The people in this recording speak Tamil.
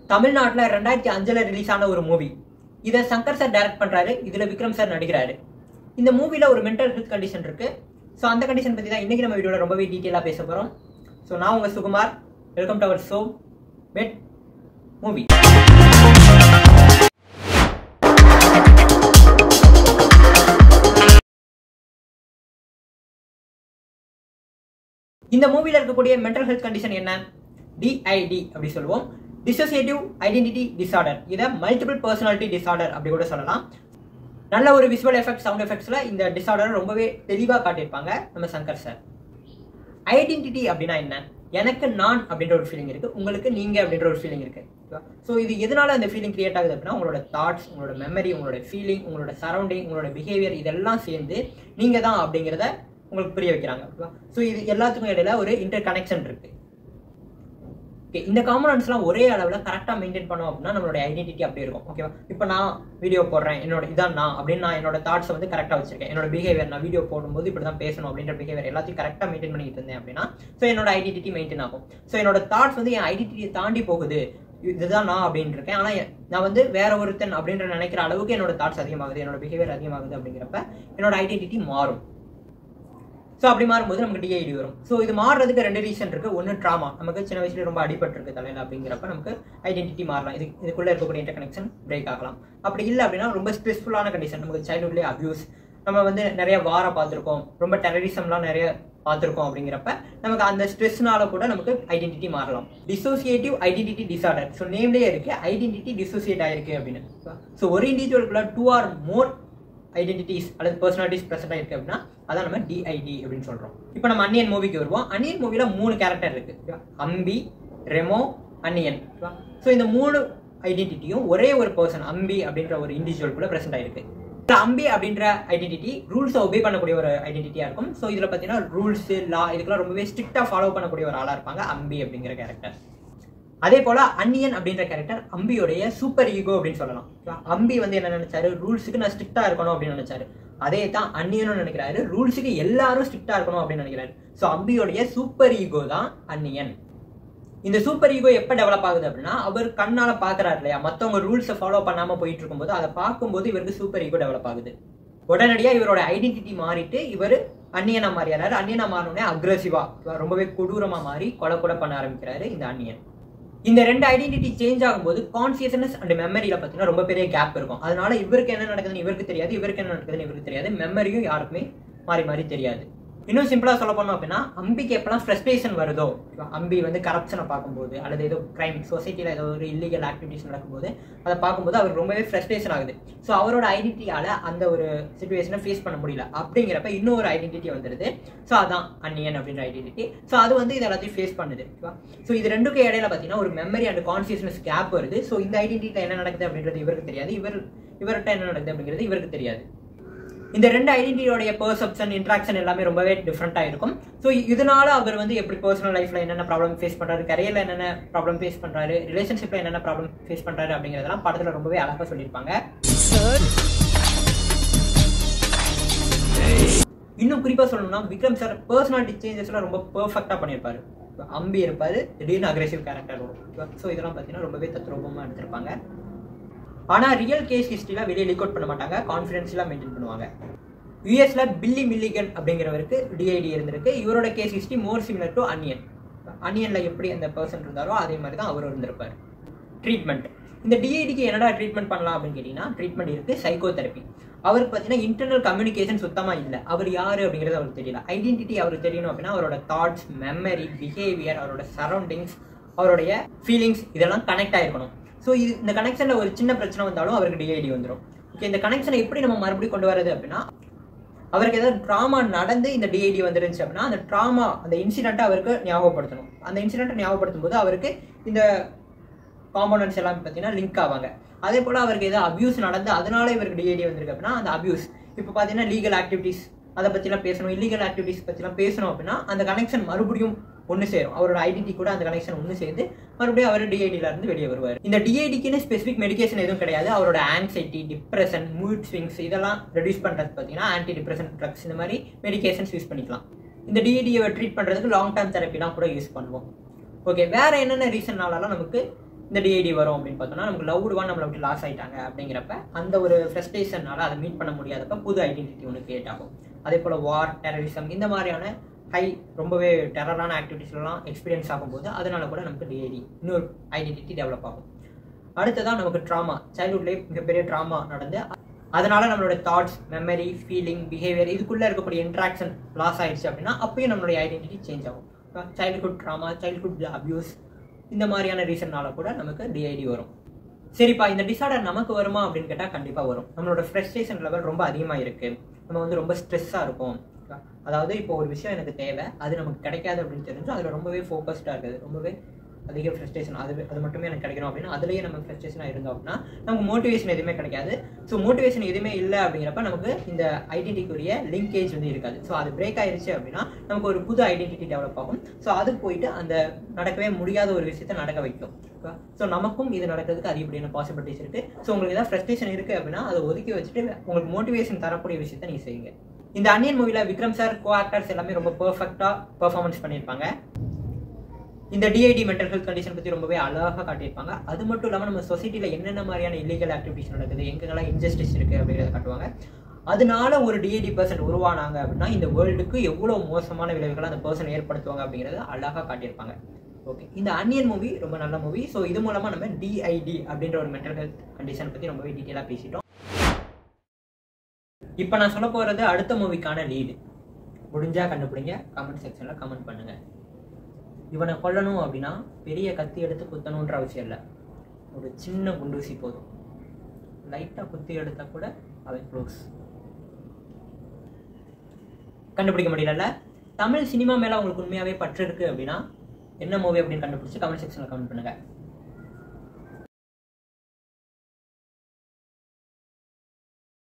தமிழ்நாட்டில் ரெண்டாயிரத்தி அஞ்சுல ரிலீஸ் ஆன ஒரு மூவி இதை சங்கர் சார் டைரக்ட் பண்றாரு இதுல விக்ரம் சார் நடிக்கிறாரு இந்த மூவில ஒரு மென்டல் ஹெல்த் கண்டிஷன் இருக்கு ஸோ அந்த கண்டிஷன் பத்தி தான் இன்னைக்கு நம்ம வீடியோல ரொம்பவே டீட்டெயிலாக பேச போறோம் ஸோ நான் உங்க Sukumar welcome to our show மெட் மூவி இந்த மூவில இருக்கக்கூடிய மென்டல் ஹெல்த் கண்டிஷன் என்ன டிஐடி அப்படி சொல்லுவோம் டிசோசியேட்டிவ் ஐடென்டிட்டி டிசார்டர் இதை மல்டிபிள் பர்சனாலிட்டி டிசார்டர் அப்படி கூட சொல்லலாம் நல்ல ஒரு விஷுவல் எஃபெக்ட் சவுண்ட் எஃபெக்ட்ஸ்ல இந்த டிசார்டர் ரொம்பவே தெளிவாக காட்டியிருப்பாங்க நம்ம சங்கர் சார் ஐடென்டிட்டி அப்படின்னா என்ன எனக்கு நான் அப்படின்ற ஒரு ஃபீலிங் இருக்கு உங்களுக்கு நீங்க அப்படின்ற ஒரு ஃபீலிங் இருக்கு ஸோ இது எதனால அந்த ஃபீலிங் கிரியேட் ஆகுது அப்படின்னா உங்களோட தாட்ஸ் உங்களோட மெமரி உங்களோட ஃபீலிங் உங்களோட சரௌண்டிங் உங்களோட பிஹேவியர் இதெல்லாம் சேர்ந்து நீங்க தான் அப்படிங்கிறத உங்களுக்கு புரிய வைக்கிறாங்க ஓகேவா ஸோ இது எல்லாத்துக்கும் இடையில ஒரு இன்டர் கனெக்ஷன் இருக்கு ஓகே இந்த காம்பனன்ஸ்லாம் ஒரே அளவில் கரெக்டாக மெயின்டைன் பண்ணோம் அப்படின்னா நம்மளோட ஐடென்டிட்டி அப்படி இருக்கும் ஓகேவா இப்போ நான் வீடியோ போடுறேன் என்னோட இதான் நான் அப்படின்னு நான் என்னோட தாட்ஸை வந்து கரெக்டாக வச்சிருக்கேன் என்னோட பிஹேவியர் நான் வீடியோ போடும்போது இப்படி தான் பேசணும் அப்படின்ற பிஹேவியர் எல்லாத்தையும் கரெக்டாக மெயின்டைன் பண்ணிட்டு இருந்தேன் அப்படின்னா ஸோ என்னோட ஐடென்டிட்டி மெயின்டைன் ஆகும் ஸோ என்னோட தாட்ஸ் வந்து என் ஐடென்டிட்டியை தாண்டி போகுது இதுதான் நான் அப்படின்னு இருக்கேன் ஆனால் நான் வந்து வேற ஒருத்தன் அப்படின்ற நினைக்கிற அளவுக்கு என்னோட தாட்ஸ் அதிகமாகுது என்னோட பிஹேவியர் அதிகமாகுது அப்படிங்கிறப்ப என்னோட ஐடென்டிட்டி மாறும் ஸோ அப்படி மாறும்போது நமக்கு டிஐடி வரும் ஸோ இது மாறுறதுக்கு ரெண்டு ரீசன் இருக்கு ஒன்று ட்ராமா நமக்கு சின்ன வயசுல ரொம்ப அடிபட்டிருக்கு தலையில் அப்படிங்கிறப்ப நமக்கு ஐடென்டிட்டி மாறலாம் இது இதுக்குள்ள இருக்கக்கூடிய இன்டர் கனெக்ஷன் பிரேக் ஆகலாம் அப்படி இல்லை அப்படின்னா ரொம்ப ஸ்ட்ரெஸ்ஃபுல்லான கண்டிஷன் நமக்கு சைல்ட்ஹுட்லேயே அபியூஸ் நம்ம வந்து நிறைய வார பார்த்துருக்கோம் ரொம்ப டெரரிசம்லாம் நிறைய பார்த்துருக்கோம் அப்படிங்கிறப்ப நமக்கு அந்த ஸ்ட்ரெஸ்னால கூட நமக்கு ஐடென்டிட்டி மாறலாம் டிசோசியேட்டிவ் ஐடென்டிட்டி டிசார்டர் ஸோ நேம்லேயே இருக்கு ஐடென்டிட்டி டிசோசியேட் ஆயிருக்கு அப்படின்னு ஸோ ஒரு இண்டிவிஜுவலுக்குள்ள டூ ஆர் மோர் ஐடென்டிட்டிஸ் அல்லது பர்சனாலிட்டிஸ் ப்ரெசென்ட் ஆயிருக்கு அப்படின்னா அதான் நம்ம டிஐடி அப்படின்னு சொல்றோம் இப்போ நம்ம அன்னியன் மூவிக்கு வருவோம் அன்னியன் மூவில மூணு கேரக்டர் இருக்கு அம்பி ரெமோ அன்னியன் ஸோ இந்த மூணு ஐடென்டிட்டியும் ஒரே ஒரு பர்சன் அம்பி அப்படின்ற ஒரு இண்டிவிஜுவல் கூட ப்ரெசென்ட் ஆயிருக்கு அம்பி அப்படின்ற ஐடென்டிட்டி ரூல்ஸை ஒபே பண்ணக்கூடிய ஒரு ஐடென்டிட்டியா இருக்கும் ஸோ இதுல பார்த்தீங்கன்னா ரூல்ஸ் லா இதுக்கெல்லாம் ரொம்பவே ஸ்ட்ரிக்டா ஃபாலோ பண்ணக்கூடிய ஒரு ஆளா இருப்பாங்க அம்பி அப்படிங்கிற கேரக்டர் அதே போல அன்னியன் அப்படின்ற கேரக்டர் அம்பியோடைய சூப்பர் ஈகோ அப்படின்னு சொல்லலாம் அம்பி வந்து என்ன நினைச்சாரு ரூல்ஸுக்கு நான் ஸ்ட்ரிக்டா இருக்கணும் அப்படின்னு நினைச்சாரு அதே தான் அன்னியனும் நினைக்கிறாரு ரூல்ஸுக்கு எல்லாரும் ஸ்ட்ரிக்டா இருக்கணும் அப்படின்னு நினைக்கிறாரு ஸோ அம்பியோடைய சூப்பர் ஈகோ தான் அன்னியன் இந்த சூப்பர் ஈகோ எப்ப டெவலப் ஆகுது அப்படின்னா அவர் கண்ணால பாக்குறாரு இல்லையா மத்தவங்க ரூல்ஸை ஃபாலோ பண்ணாம போயிட்டு இருக்கும்போது அதை பார்க்கும்போது இவருக்கு சூப்பர் ஈகோ டெவலப் ஆகுது உடனடியா இவரோட ஐடென்டிட்டி மாறிட்டு இவர் அன்னியனா மாறியாரு அன்னியனா மாறினோடனே அக்ரெசிவா ரொம்பவே கொடூரமா மாறி கொலை கூட பண்ண ஆரம்பிக்கிறாரு இந்த அன்னியன் இந்த ரெண்டு ஐடென்டிட்டி சேஞ்ச் ஆகும்போது கான்சியஸ்னஸ் அண்ட் மெமரியில பார்த்தீங்கன்னா ரொம்ப பெரிய கேப் இருக்கும் அதனால இவருக்கு என்ன நடக்குதுன்னு இவருக்கு தெரியாது இவருக்கு என்ன நடக்குதுன்னு இவருக்கு தெரியாது மெமரியும் யாருக்குமே மாறி மாறி தெரியாது இன்னும் சிம்பிளா சொல்ல போனோம் அப்படின்னா அம்பிக்கு எப்பெல்லாம் ஃப்ரஸ்ட்ரேஷன் வருதோ அம்பி வந்து கரப்ஷனை பார்க்கும்போது அல்லது ஏதோ கிரைம் சொசைட்டியில் ஏதோ ஒரு இல்லீகல் ஆக்டிவிட்டிஸ் நடக்கும்போது அதை பார்க்கும்போது அவருக்கு ரொம்பவே ஃப்ரஸ்ட்ரேஷன் ஆகுது ஸோ அவரோட ஐடென்டிட்டியால அந்த ஒரு சுச்சுவேஷனை ஃபேஸ் பண்ண முடியல அப்படிங்கிறப்ப இன்னொரு ஐடென்டிட்டி வந்துடுது ஸோ அதான் அன்னியன் அப்படின்ற ஐடென்டிட்டி ஸோ அது வந்து இது எல்லாத்தையும் ஃபேஸ் பண்ணுது ஸோ இது ரெண்டுக்கும் இடையில பார்த்தீங்கன்னா ஒரு மெமரி அண்ட் கான்சியஸ்னஸ் கேப் வருது ஸோ இந்த ஐடென்டிட்டியில் என்ன நடக்குது அப்படின்றது இவருக்கு தெரியாது இவர் இவர்கிட்ட என்ன நடக்குது அப்படிங்கிறது இவருக்கு தெரியாது இந்த ரெண்டு ஐடென்டிட்டியோடைய பெர்செப்ஷன் இன்ட்ராக்ஷன் எல்லாமே ரொம்பவே டிஃப்ரெண்ட்டாக இருக்கும் ஸோ இதனால அவர் வந்து எப்படி பர்சனல் லைஃப்ல என்னென்ன ப்ராப்ளம் ஃபேஸ் பண்றாரு கரியர்ல என்னென்ன ப்ராப்ளம் ஃபேஸ் பண்றாரு ரிலேஷன்ஷிப்ல என்னென்ன ப்ராப்ளம் ஃபேஸ் பண்றாரு அப்படிங்கிறதெல்லாம் படத்துல ரொம்பவே அழகா சொல்லியிருப்பாங்க இன்னும் குறிப்பா சொல்லணும்னா விக்ரம் சார் பர்சனாலிட்டி சேஞ்சஸ்லாம் ரொம்ப பெர்ஃபெக்டா பண்ணியிருப்பாரு அம்பி இருப்பாரு திடீர்னு அக்ரெசிவ் கேரக்டர் வரும் ஸோ இதெல்லாம் பார்த்தீங்கன்னா ரொம்பவே தத்ரூபமா எடுத்திருப்பாங்க ஆனா ரியல் கேஸ் ஹிஸ்டரியில வெளியே லீக் அவுட் பண்ண மாட்டாங்க கான்ஃபிடன்ஸ்லாம் மெயின்டைன் பண்ணுவாங்க யூஎஸ்ல பில்லி மில்லிகன் அப்படிங்கிறவருக்கு டிஐடி இருந்திருக்கு இவரோட case history more similar to Anniyan அன்னியன்ல எப்படி அந்த பர்சன் இருந்தாரோ அதே மாதிரி தான் அவர் இருந்திருப்பார் ட்ரீட்மெண்ட் இந்த டிஐடிக்கு என்னடா ட்ரீட்மெண்ட் பண்ணலாம் அப்படின்னு கேட்டீங்கன்னா ட்ரீட்மெண்ட் இருக்கு சைக்கோ தெரப்பி அவருக்கு பார்த்தீங்கன்னா இன்டர்னல் கம்யூனிகேஷன் சுத்தமா இல்லை அவர் யாரு அப்படிங்கிறது அவருக்கு தெரியல ஐடென்டிட்டி அவருக்கு தெரியணும் அப்படின்னா அவரோட தாட்ஸ் மெமரி பிஹேவியர் அவரோட சரௌண்டிங்ஸ் அவருடைய ஃபீலிங்ஸ் இதெல்லாம் கனெக்ட் ஆயிருக்கணும் ஸோ இது இந்த கனெக்ஷனில் ஒரு சின்ன பிரச்சனை வந்தாலும் அவருக்கு டிஐடி வந்துடும் ஓகே இந்த கனெக்ஷனை எப்படி நம்ம மறுபடியும் கொண்டு வரது அப்படின்னா அவருக்கு ஏதாவது ட்ராமா நடந்து இந்த டிஐடி வந்துருந்துச்சு அப்படின்னா அந்த ட்ராமா அந்த இன்சிடென்ட்டை அவருக்கு ஞாபகப்படுத்தணும் அந்த இன்சிடென்ட்டை ஞாபகப்படுத்தும் போது அவருக்கு இந்த காம்போனன்ட்ஸ் எல்லாம் பார்த்தீங்கன்னா லிங்க் ஆவாங்க அதே போல் அவருக்கு ஏதாவது அபியூஸ் நடந்து அதனால இவருக்கு டிஐடி வந்திருக்கு அப்படின்னா அந்த அபியூஸ் இப்போ பார்த்தீங்கன்னா லீகல் ஆக்டிவிட்டீஸ் அதை பற்றிலாம் பேசணும் இல்லீகல் ஆக்டிவிட்டிஸ் பற்றிலாம் பேசணும் அப்படின்னா அந்த கனெக்ஷன் மறுபடியும் ஒன்று சேரும் அவரோட ஐடென்டி கூட அந்த கனெக்ஷன் ஒன்று சேர்ந்து மறுபடியும் அவர் டிஐடியில இருந்து வெளியே வருவார் இந்த டிஐடிக்குன்னு ஸ்பெசிஃபிக் மெடிகேஷன் எதுவும் கிடையாது அவரோட ஆங்ஸைட்டி டிப்ரெஷன் மூட் ஸ்விங்ஸ் இதெல்லாம் ரெடியூஸ் பண்ணுறது பார்த்தீங்கன்னா ஆன்டி டிப்ரெஷன் ட்ரக்ஸ் இந்த மாதிரி மெடிகேஷன்ஸ் யூஸ் பண்ணிக்கலாம் இந்த டிஐடியை ட்ரீட் பண்ணுறதுக்கு லாங் டேர்ம் தெரப்பிலாம் கூட யூஸ் பண்ணுவோம் ஓகே வேற என்னென்ன ரீசன்னாலலாம் நமக்கு இந்த டிஐடி வரும் அப்படின்னு பார்த்தோம்னா நமக்கு லவ்டு ஒன் நம்மளை விட்டு லாஸ் ஆயிட்டாங்க அப்படிங்கிறப்ப அந்த ஒரு ஃப்ரஸ்ட்ரேஷனால அதை மீட் பண்ண முடியாதப்ப புது ஐடென்டிட்டி ஒன்று கிரியேட் ஆகும் அதே போல் வார் டெரரிசம் இந்த மாதிரியான ஹை ரொம்பவே டெரரான ஆக்டிவிட்டிஸ்லாம் எக்ஸ்பீரியன்ஸ் ஆகும்போது அதனால கூட நமக்கு டிஐடி இன்னொரு ஐடென்டிட்டி டெவலப் ஆகும் அடுத்ததான் நமக்கு ட்ராமா சைல்ட்ஹுட்லேயே மிகப்பெரிய ட்ராமா நடந்து அதனால நம்மளோட தாட்ஸ் மெமரி ஃபீலிங் பிஹேவியர் இதுக்குள்ள இருக்கக்கூடிய இன்ட்ராக்ஷன் லாஸ் ஆயிடுச்சு அப்படின்னா அப்பயும் நம்மளுடைய ஐடென்டிட்டி சேஞ்ச் ஆகும் சைல்ட்ஹுட் ட்ராமா சைல்ட்ஹுட் அபியூஸ் இந்த மாதிரியான ரீசன்னால கூட நமக்கு டிஐடி வரும் சரிப்பா இந்த டிசார்டர் நமக்கு வருமா அப்படின்னு கேட்டால் கண்டிப்பாக வரும் நம்மளோட ஃப்ரெஸ்ட்ரேஷன் லெவல் ரொம்ப அதிகமாக இருக்கு நம்ம வந்து ரொம்ப ஸ்ட்ரெஸ்ஸாக இருக்கும் அதாவது இப்போ ஒரு விஷயம் எனக்கு தேவை அது நமக்கு கிடைக்காது அப்படின்னு தெரிஞ்சு அதில் ரொம்பவே ஃபோக்கஸ்டாக இருக்குது ரொம்பவே அதிக ஃப்ரஸ்ட்ரேஷன் அது அது மட்டுமே எனக்கு கிடைக்கணும் அப்படின்னா அதுலேயே நம்ம ஃப்ரஸ்ட்ரேஷனாக இருந்தோம் அப்படின்னா நமக்கு மோட்டிவேஷன் எதுவுமே கிடைக்காது ஸோ மோட்டிவேஷன் எதுவுமே இல்லை அப்படிங்கிறப்ப நமக்கு இந்த ஐடென்டிட்டிக்குரிய லிங்கேஜ் வந்து இருக்காது ஸோ அது பிரேக் ஆயிருச்சு அப்படின்னா நமக்கு ஒரு புது ஐடென்டிட்டி டெவலப் ஆகும் ஸோ அது போயிட்டு அந்த நடக்கவே முடியாத ஒரு விஷயத்த நடக்க வைக்கும் ஸோ நமக்கும் இது நடக்கிறதுக்கு அதிகப்படியான பாசிபிலிட்டிஸ் இருக்கு ஸோ உங்களுக்கு ஏதாவது ஃப்ரஸ்ட்ரேஷன் இருக்கு அப்படின்னா அதை ஒதுக்கி வச்சுட்டு உங்களுக்கு மோட்டிவேஷன் தரக்கூடிய விஷயத்த நீங்க செய்யுங்க இந்த அன்னியன் மூவில விக்ரம் சார் கோ ஆக்டர்ஸ் எல்லாமே ரொம்ப பெர்ஃபெக்டா பெர்ஃபார்மன்ஸ் பண்ணியிருப்பாங்க இந்த டிஐடி மென்டல் ஹெல்த் கண்டிஷன் பற்றி ரொம்பவே அழகாக காட்டியிருப்பாங்க அது மட்டும் இல்லாமல் நம்ம சொசைட்டியில் என்னென்ன மாதிரியான இல்லீகல் ஆக்டிவிட்டிஸ் நடக்குது எங்கெங்கெல்லாம் இன்ஜஸ்டிஸ் இருக்குது அப்படிங்கிறத காட்டுவாங்க அதனால ஒரு டிஐடி பர்சன் உருவானாங்க அப்படின்னா இந்த வேர்ல்டுக்கு எவ்வளோ மோசமான விளைவுகளை அந்த பர்சன் ஏற்படுத்துவாங்க அப்படிங்கிறத அழகாக காட்டியிருப்பாங்க ஓகே இந்த அன்னியன் மூவி ரொம்ப நல்ல மூவி ஸோ இது மூலமாக நம்ம டிஐடி அப்படின்ற ஒரு மென்டல் ஹெல்த் கண்டிஷன் பற்றி ரொம்பவே டீட்டெயிலாக பேசிட்டோம் இப்போ நான் சொல்ல போகிறது அடுத்த மூவிக்கான லீடு முடிஞ்சா கண்டுபிடிங்க கமெண்ட் செக்ஷனில் கமெண்ட் பண்ணுங்க இவனை கொல்லணும் அப்படின்னா பெரிய கத்தி எடுத்து குத்தணுன்ற அவசியம் இல்லை ஒரு சின்ன குண்டூசி போதும் லைட்டாக குத்தி எடுத்தா கூட அவன் க்ளோஸ் கண்டுபிடிக்க முடியலல்ல தமிழ் சினிமா மேலே உங்களுக்கு உண்மையாகவே பற்று இருக்கு அப்படின்னா என்ன மூவி அப்படின்னு கண்டுபிடிச்சு கமெண்ட் செக்ஷனில் கமெண்ட் பண்ணுங்க